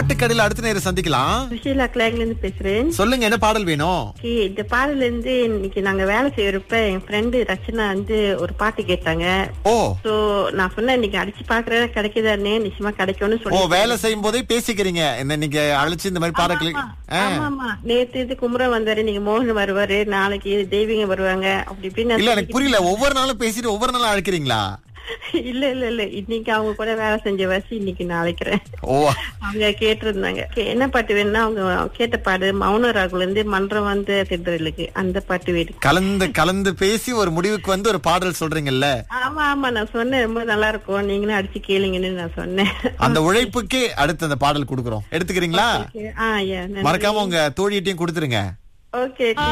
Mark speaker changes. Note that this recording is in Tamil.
Speaker 1: பாட்டுக்கடையில அடுத்த நேரம் சந்திக்கலாம்
Speaker 2: சுஷீலா கிளாக்ல இருந்து பேசுறேன்
Speaker 1: சொல்லுங்க என்ன பாடல் வேணும்
Speaker 2: Okay, இந்த பாடல இருந்து இன்னைக்கு நாங்க வேலை செய்யறப்ப என் ஃப்ரெண்டு ரச்சனா வந்து ஒரு பாட்டு கேட்டாங்க
Speaker 1: ஓ
Speaker 2: சோ நான் சொன்னேன் இன்னைக்கு அடிச்சு பாக்குறேன் கிடைக்குதானே நிச்சயமா கிடைக்கும்னு
Speaker 1: ஓ
Speaker 2: சொல்லி
Speaker 1: வேலை செய்யும் போதே பேசிக்கிறீங்க என்ன நீங்க அழைச்சு இந்த மாதிரி பாடல் கிளி- ஆ.
Speaker 2: ஆமா ஆமா நேத்து இது குமரன் வந்தாரு நீங்க மோகன் வருவாரு நாளைக்கு தெய்வீங்க வருவாங்க அப்படி இப்படின்னு
Speaker 1: இல்ல
Speaker 2: நான்
Speaker 1: எனக்கு புரியல ஒவ்வொரு நாளும் பேசிட்டு ஒவ்வொரு நாளும் அழைக்கிறீங்களா
Speaker 2: இல்ல இல்ல இல்ல இன்னைக்கு அவங்க கூட வேலை செஞ்ச வசி இன்னைக்கு நான் அழைக்கிறேன்
Speaker 1: ஓ
Speaker 2: அவங்க கேட்டிருந்தாங்க கே- என்ன பாட்டு வேணும்னா அவங்க கேட்ட பாடு மௌன ராகுல இருந்து மன்றம் வந்து திண்டுறலுக்கு அந்த பாட்டு வேணும்
Speaker 1: கலந்து கலந்து பேசி ஒரு முடிவுக்கு வந்து ஒரு பாடல் சொல்றீங்கல்ல
Speaker 2: ஆமா ஆமா நான் சொன்னேன் ரொம்ப நல்லா இருக்கும் நீங்களும் அடிச்சு கேளுங்கன்னு நான் சொன்னேன்
Speaker 1: அந்த உழைப்புக்கே அடுத்து அந்த பாடல் கொடுக்குறோம் எடுத்துக்கிறீங்களா
Speaker 2: ஆ yeah, நன்றி.
Speaker 1: மறக்காம உங்க தோழியிட்டையும் கொடுத்துருங்க
Speaker 2: ஓகே